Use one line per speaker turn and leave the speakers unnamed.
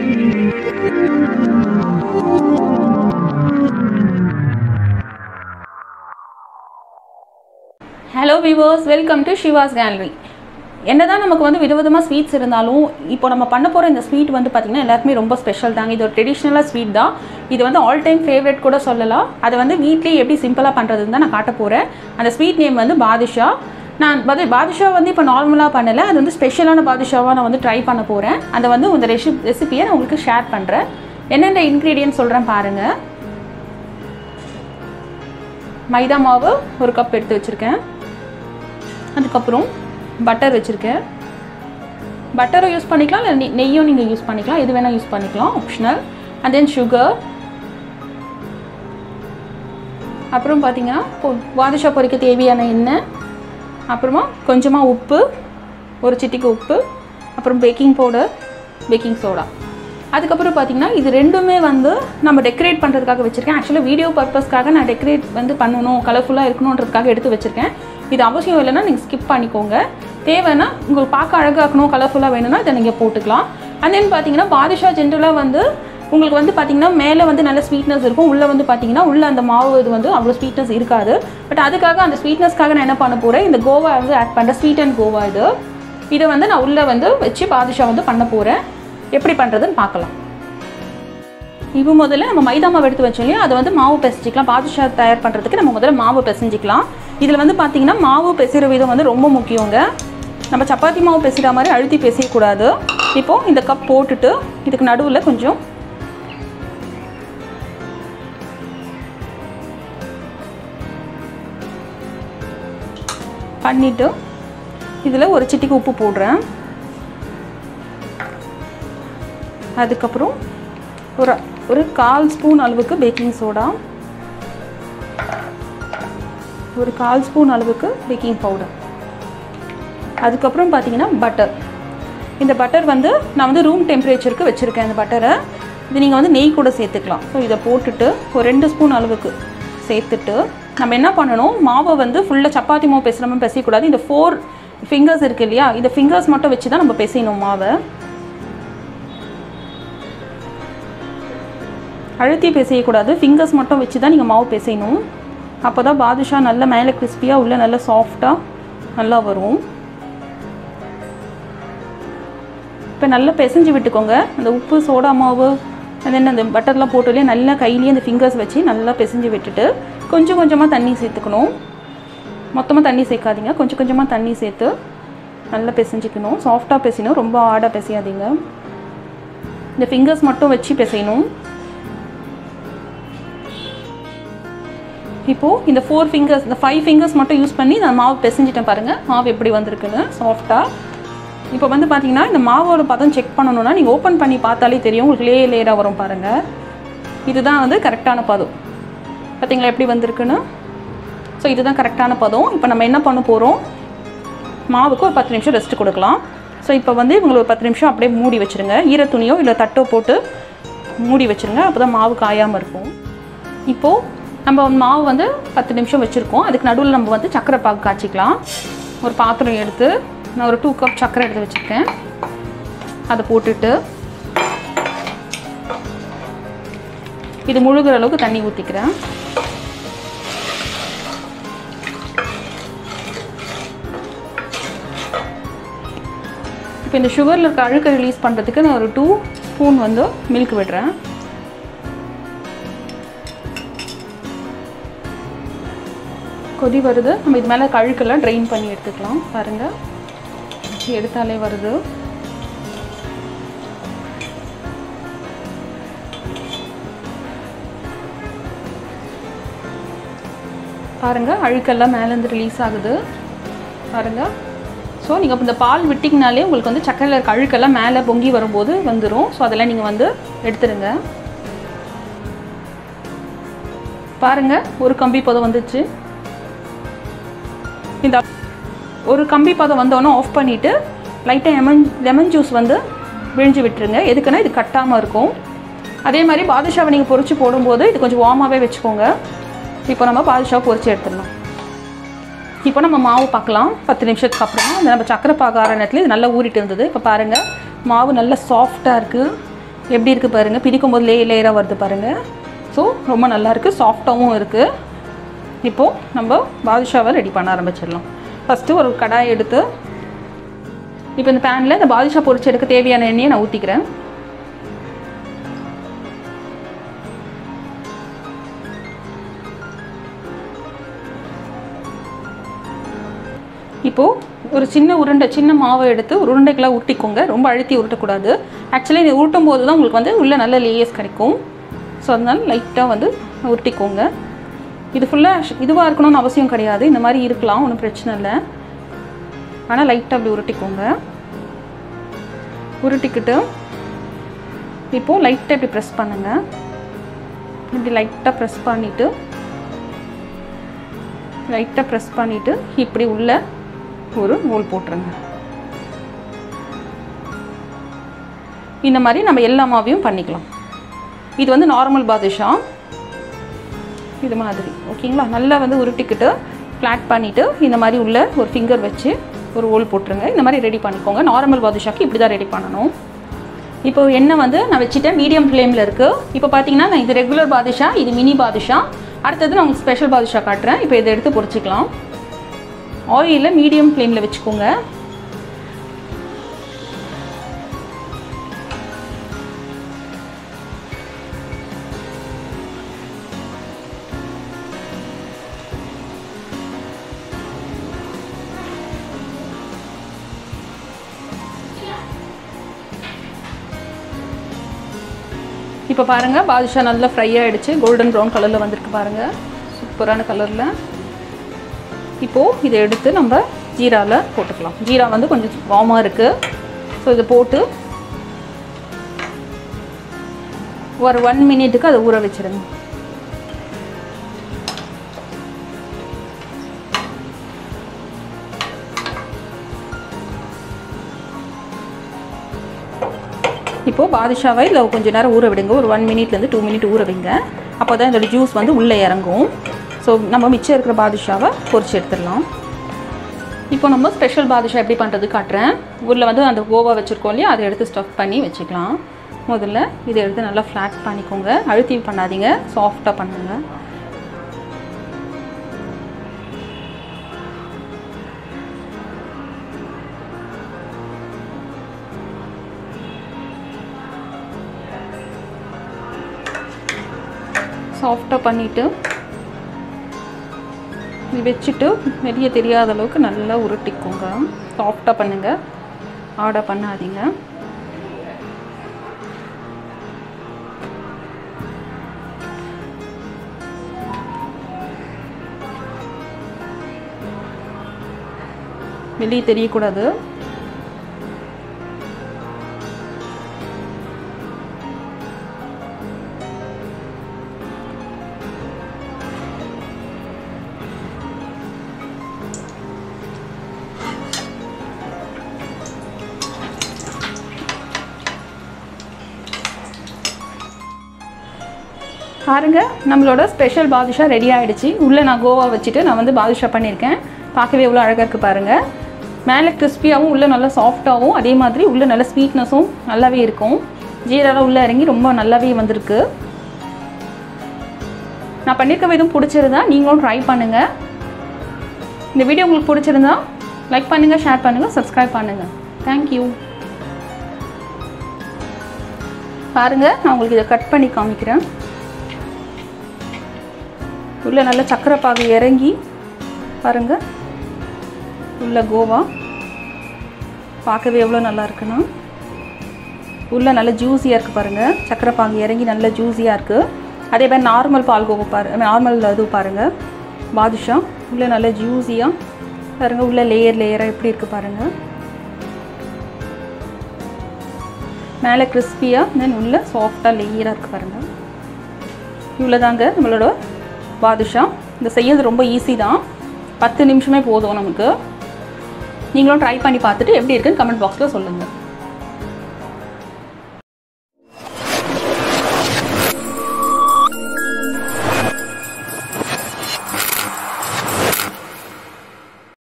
hello viewers welcome to Shiva's gallery என்னதான் நமக்கு வந்து விதவிதமாக ஸ்வீட்ஸ் இருந்தாலும் இப்போ நம்ம பண்ண போகிற இந்த ஸ்வீட் வந்து பார்த்திங்கன்னா எல்லாருக்குமே ரொம்ப ஸ்பெஷல் தாங்க இது ஒரு ட்ரெடிஷ்னலாக ஸ்வீட் தான் இது வந்து ஆல் டைம் ஃபேவரட் கூட சொல்லலாம் அதை வந்து வீட்லேயே எப்படி சிம்பிளாக பண்ணுறதுன்னு தான் நான் காட்ட போகிறேன் அந்த ஸ்வீட் நேம் வந்து பாதுஷா நான் பது பாதுஷா வந்து இப்போ நார்மலாக பண்ணலை அது வந்து ஸ்பெஷலான பாதுஷாவாக நான் வந்து ட்ரை பண்ண போகிறேன் அதை வந்து இந்த ரெசி ரெசிபியை நான் உங்களுக்கு ஷேர் பண்ணுறேன் என்னென்ன இன்க்ரீடியன்ட் சொல்கிறேன் பாருங்கள் மைதா மாவு ஒரு கப் எடுத்து வச்சுருக்கேன் அதுக்கப்புறம் பட்டர் வச்சுருக்கேன் பட்டரும் யூஸ் பண்ணிக்கலாம் இல்லை நெய் நெய்யும் நீங்கள் யூஸ் பண்ணிக்கலாம் எது வேணால் யூஸ் பண்ணிக்கலாம் ஆப்ஷனல் அண்ட் தென் சுகர் அப்புறம் பார்த்தீங்கன்னா பாதுஷா பொரிக்க தேவையான எண்ணெய் அப்புறமா கொஞ்சமாக உப்பு ஒரு சிட்டிக்கு உப்பு அப்புறம் பேக்கிங் பவுடர் பேக்கிங் சோடா அதுக்கப்புறம் பார்த்தீங்கன்னா இது ரெண்டுமே வந்து நம்ம டெக்கரேட் பண்ணுறதுக்காக வச்சுருக்கேன் ஆக்சுவலாக வீடியோ பர்பஸ்க்காக நான் டெக்கரேட் வந்து பண்ணணும் கலர்ஃபுல்லாக இருக்கணுன்றதுக்காக எடுத்து வச்சுருக்கேன் இது அவசியம் இல்லைன்னா நீங்கள் ஸ்கிப் பண்ணிக்கோங்க தேவைன்னா உங்களுக்கு பார்க்க அழகாக்கணும் கலர்ஃபுல்லாக வேணும்னா இதை நீங்கள் போட்டுக்கலாம் அண்ட் தென் பார்த்தீங்கன்னா பாதுஷா ஜென்ரலாக வந்து உங்களுக்கு வந்து பார்த்தீங்கன்னா மேலே வந்து நல்ல ஸ்வீட்னஸ் இருக்கும் உள்ளே வந்து பார்த்தீங்கன்னா உள்ளே அந்த மாவு இது வந்து அவ்வளோ ஸ்வீட்னஸ் இருக்காது பட் அதுக்காக அந்த ஸ்வீட்னஸ்க்காக நான் என்ன பண்ண போகிறேன் இந்த கோவா வந்து ஆட் பண்ணுறேன் ஸ்வீட் அண்ட் கோவா இது இதை வந்து நான் உள்ளே வந்து வச்சு பாதுஷா வந்து பண்ண போகிறேன் எப்படி பண்ணுறதுன்னு பார்க்கலாம் இப்போ முதல்ல நம்ம மைதா மாவு எடுத்து வச்சோம் இல்லையா அதை வந்து மாவு பிசைஞ்சிக்கலாம் பாதுஷா தயார் பண்ணுறதுக்கு நம்ம முதல்ல மாவு பிசைஞ்சிக்கலாம் இதில் வந்து பார்த்தீங்கன்னா மாவு பிசைகிற விதம் வந்து ரொம்ப முக்கியங்க நம்ம சப்பாத்தி மாவு பிசைகிற மாதிரி அழுத்தி பிசையக்கூடாது இப்போது இந்த கப் போட்டுட்டு இதுக்கு நடுவில் கொஞ்சம் பண்ணிவிட்டு இதில் ஒரு சிட்டிக்கு உப்பு போடுறேன் அதுக்கப்புறம் ஒரு ஒரு கால் ஸ்பூன் அளவுக்கு பேக்கிங் சோடா ஒரு கால் ஸ்பூன் அளவுக்கு பேக்கிங் பவுடர் அதுக்கப்புறம் பார்த்தீங்கன்னா பட்டர் இந்த பட்டர் வந்து நான் வந்து ரூம் டெம்பரேச்சருக்கு வச்சுருக்கேன் இந்த பட்டரை இது நீங்கள் வந்து நெய் கூட சேர்த்துக்கலாம் ஸோ இதை போட்டுட்டு ஒரு ரெண்டு ஸ்பூன் அளவுக்கு சேர்த்துட்டு நம்ம என்ன பண்ணணும் மாவை வந்து ஃபுல்லாக சப்பாத்தி மாவு பேசுகிற மாதிரி பிசையக்கூடாது இந்த ஃபோர் ஃபிங்கர்ஸ் இருக்குது இல்லையா இந்த ஃபிங்கர்ஸ் மட்டும் வச்சு தான் நம்ம பிசையணும் மாவை அழுத்தி பிசையக்கூடாது ஃபிங்கர்ஸ் மட்டும் வச்சு தான் நீங்கள் மாவு பிசையணும் அப்போ தான் பாதுஷா நல்லா மேலே கிறிஸ்பியாக உள்ளே நல்லா சாஃப்டாக நல்லா வரும் இப்போ நல்லா பிசைஞ்சு விட்டுக்கோங்க அந்த உப்பு சோடா மாவு தென் அந்த பட்டர்லாம் போட்டுலேயே நல்லா கையிலேயே அந்த ஃபிங்கர்ஸ் வச்சு நல்லா பிசைஞ்சு விட்டுட்டு கொஞ்சம் கொஞ்சமாக தண்ணி சேர்த்துக்கணும் மொத்தமாக தண்ணி சேர்க்காதீங்க கொஞ்சம் கொஞ்சமாக தண்ணி சேர்த்து நல்லா பிசைஞ்சிக்கணும் சாஃப்டாக பிசையணும் ரொம்ப ஆடாக பிசையாதீங்க இந்த ஃபிங்கர்ஸ் மட்டும் வச்சு பிசையணும் இப்போது இந்த ஃபோர் ஃபிங்கர்ஸ் இந்த ஃபைவ் ஃபிங்கர்ஸ் மட்டும் யூஸ் பண்ணி நான் மாவு பிசைஞ்சிட்டேன் பாருங்கள் மாவு எப்படி வந்திருக்குன்னு சாஃப்டாக இப்போ வந்து பார்த்தீங்கன்னா இந்த மாவோட பதம் செக் பண்ணணுன்னா நீங்கள் ஓப்பன் பண்ணி பார்த்தாலே தெரியும் உங்களுக்கு லே லேயராக வரும் பாருங்கள் இதுதான் வந்து கரெக்டான பதம் பார்த்தீங்களா எப்படி வந்திருக்குன்னு ஸோ இதுதான் கரெக்டான பதம் இப்போ நம்ம என்ன பண்ண போகிறோம் மாவுக்கு ஒரு பத்து நிமிஷம் ரெஸ்ட் கொடுக்கலாம் ஸோ இப்போ வந்து இவங்களை ஒரு பத்து நிமிஷம் அப்படியே மூடி வச்சுருங்க ஈர துணியோ இல்லை தட்டோ போட்டு மூடி வச்சுருங்க அப்போ தான் மாவு காயாமல் இருக்கும் இப்போது நம்ம மாவு வந்து பத்து நிமிஷம் வச்சுருக்கோம் அதுக்கு நடுவில் நம்ம வந்து சர்க்கரை பாகு காய்ச்சிக்கலாம் ஒரு பாத்திரம் எடுத்து நான் ஒரு டூ கப் சர்க்கரை எடுத்து வச்சுருக்கேன் அதை போட்டுட்டு இது முழுகிற அளவுக்கு தண்ணி ஊற்றிக்கிறேன் இப்போ இந்த சுகரில் இருக்க அழுக்கை ரிலீஸ் பண்ணுறதுக்கு நான் ஒரு டூ ஸ்பூன் வந்து மில்க் விடுறேன் கொதி வருது நம்ம இது மேலே கழுக்கெல்லாம் ட்ரெயின் பண்ணி எடுத்துக்கலாம் பாருங்கள் எடுத்தாலே வருது பாருங்கள் அழுக்கெல்லாம் மேலேருந்து ரிலீஸ் ஆகுது பாருங்கள் ஸோ நீங்கள் இந்த பால் விட்டிங்கனாலே உங்களுக்கு வந்து சக்கரையில் இருக்க அழுக்கெல்லாம் மேலே பொங்கி வரும்போது வந்துடும் ஸோ அதெல்லாம் நீங்கள் வந்து எடுத்துருங்க பாருங்கள் ஒரு கம்பி பதம் வந்துச்சு இந்த ஒரு கம்பி பதம் வந்தோன்னே ஆஃப் பண்ணிவிட்டு லைட்டாக லெமன் லெமன் ஜூஸ் வந்து விழிஞ்சு விட்டுருங்க எதுக்குன்னா இது கட்டாமல் இருக்கும் அதே மாதிரி பாதுஷாவை நீங்கள் பொரிச்சு போடும்போது இது கொஞ்சம் வார்மாகவே வச்சுக்கோங்க இப்போ நம்ம பாதுஷாவை பொரிச்சு எடுத்துடலாம் இப்போ நம்ம மாவு பார்க்கலாம் பத்து நிமிஷத்துக்கு அப்புறமா இந்த நம்ம சக்கரை பாக ஆற நேரத்தில் இது நல்லா ஊறிட்டு இருந்தது இப்போ பாருங்கள் மாவு நல்லா சாஃப்டாக இருக்குது எப்படி இருக்குது பாருங்கள் பிரிக்கும் போது லேயர் லேயராக வருது பாருங்கள் ஸோ ரொம்ப நல்லா இருக்குது சாஃப்டாகவும் இருக்குது இப்போது நம்ம பாதுஷாவை ரெடி பண்ண ஆரம்பிச்சிடலாம் ஃபஸ்ட்டு ஒரு கடாய் எடுத்து இப்போ இந்த பேனில் இந்த பாதுஷா பொரிச்சு எடுக்க தேவையான எண்ணெயை நான் ஊற்றிக்கிறேன் இப்போது ஒரு சின்ன உருண்டை சின்ன மாவை எடுத்து ஒரு உருண்டைக்கெல்லாம் உருட்டிக்கோங்க ரொம்ப அழுத்தி உருட்டக்கூடாது ஆக்சுவலி இது உருட்டும் போது தான் உங்களுக்கு வந்து உள்ள நல்ல லேயர்ஸ் கிடைக்கும் ஸோ அதனால லைட்டாக வந்து உருட்டிக்கோங்க இது ஃபுல்லாக இதுவாக இருக்கணும்னு அவசியம் கிடையாது இந்த மாதிரி இருக்கலாம் ஒன்றும் பிரச்சனை இல்லை ஆனால் லைட்டாக அப்படி உருட்டிக்கோங்க உருட்டிக்கிட்டு இப்போது லைட்டாக இப்படி ப்ரெஸ் பண்ணுங்கள் இப்படி லைட்டாக ப்ரெஸ் பண்ணிவிட்டு லைட்டாக ப்ரெஸ் பண்ணிவிட்டு இப்படி உள்ள ஒரு நூல் போட்டுருங்க இந்த மாதிரி நம்ம எல்லா மாவையும் பண்ணிக்கலாம் இது வந்து நார்மல் பாதுஷா இது மாதிரி ஓகேங்களா நல்லா வந்து உருட்டிக்கிட்டு ஃப்ளாட் பண்ணிவிட்டு இந்த மாதிரி உள்ள ஒரு ஃபிங்கர் வச்சு ஒரு ஓல் போட்டுருங்க இந்த மாதிரி ரெடி பண்ணிக்கோங்க நார்மல் பாதுஷாக்கு இப்படி தான் ரெடி பண்ணணும் இப்போ எண்ணெய் வந்து நான் வச்சுட்டேன் மீடியம் ஃப்ளேமில் இருக்குது இப்போ பார்த்தீங்கன்னா நான் இது ரெகுலர் பாதுஷா இது மினி பாதுஷா அடுத்தது நான் உங்களுக்கு ஸ்பெஷல் பாதுஷா காட்டுறேன் இப்போ இதை எடுத்து பொரிச்சிக்கலாம் ஆயிலில் மீடியம் ஃப்ளேமில் வச்சுக்கோங்க இப்போ பாருங்கள் பாதுஷா நல்லா ஃப்ரை ஆகிடுச்சு கோல்டன் ப்ரௌன் கலரில் வந்திருக்கு பாருங்கள் சூப்பரான கலரில் இப்போது இதை எடுத்து நம்ம ஜீராவில் போட்டுக்கலாம் ஜீரா வந்து கொஞ்சம் வார்மாக இருக்குது ஸோ இதை போட்டு ஒரு ஒன் மினிட்டுக்கு அதை ஊற வச்சிருங்க இப்போது பாதுஷாவை இதில் கொஞ்சம் நேரம் ஊற விடுங்க ஒரு ஒன் மினிட்லேருந்து டூ மினிட் ஊற வைங்க அப்போ தான் இதோட ஜூஸ் வந்து உள்ளே இறங்கும் ஸோ நம்ம மிச்சம் இருக்கிற பாதுஷாவை பொரிச்சு எடுத்துடலாம் இப்போ நம்ம ஸ்பெஷல் பாதுஷா எப்படி பண்ணுறது காட்டுறேன் ஊரில் வந்து அந்த கோவா வச்சுருக்கோம் இல்லையா அதை எடுத்து ஸ்டஃப் பண்ணி வச்சுக்கலாம் முதல்ல இதை எடுத்து நல்லா ஃப்ளாட் பண்ணிக்கோங்க அழுத்தி பண்ணாதீங்க சாஃப்டாக பண்ணுங்க சாஃப்டாக பண்ணிவிட்டு இது வச்சுட்டு வெளியே தெரியாத அளவுக்கு நல்லா உருட்டிக்கோங்க சாஃப்டாக பண்ணுங்கள் ஆடை பண்ணாதீங்க வெளியே தெரியக்கூடாது பாருங்க நம்மளோட ஸ்பெஷல் பாதுஷா ரெடி ஆகிடுச்சு உள்ளே நான் கோவா வச்சுட்டு நான் வந்து பாதுஷா பண்ணியிருக்கேன் பார்க்கவே எவ்வளோ அழகாக இருக்குது பாருங்கள் மேலே கிறிஸ்பியாகவும் உள்ளே நல்லா சாஃப்டாகவும் அதே மாதிரி உள்ளே நல்ல ஸ்வீட்னஸும் நல்லாவே இருக்கும் ஜீராலாம் உள்ளே இறங்கி ரொம்ப நல்லாவே வந்திருக்கு நான் பண்ணியிருக்க விதம் பிடிச்சிருந்தா நீங்களும் ட்ரை பண்ணுங்கள் இந்த வீடியோ உங்களுக்கு பிடிச்சிருந்தா லைக் பண்ணுங்கள் ஷேர் பண்ணுங்கள் சப்ஸ்கிரைப் பண்ணுங்கள் தேங்க்யூ பாருங்கள் நான் உங்களுக்கு இதை கட் பண்ணி காமிக்கிறேன் உள்ள நல்ல சக்கரை பாகு இறங்கி பாருங்க உள்ள கோவா பார்க்கவே எவ்வளோ நல்லா இருக்குன்னா உள்ள நல்ல ஜூஸியாக இருக்குது பாருங்கள் சக்கரை பாகு இறங்கி நல்ல ஜூஸியாக இருக்குது அதே மாதிரி நார்மல் பால் கோவா பாரு நார்மல் இது பாருங்கள் பாதுஷா உள்ள நல்ல ஜூஸியாக பாருங்கள் உள்ள லேயர் லேயராக எப்படி இருக்குது பாருங்கள் மேலே கிறிஸ்பியாக தென் உள்ள சாஃப்டாக லேயராக இருக்குது பாருங்கள் இவ்வளோ தாங்க நம்மளோட பாதுஷா இந்த செய்யறது ரொம்ப ஈஸி தான் பத்து நிமிஷமே போதும் நமக்கு நீங்களும் ட்ரை பண்ணி பார்த்துட்டு எப்படி இருக்குன்னு கமெண்ட் பாக்ஸில் சொல்லுங்கள்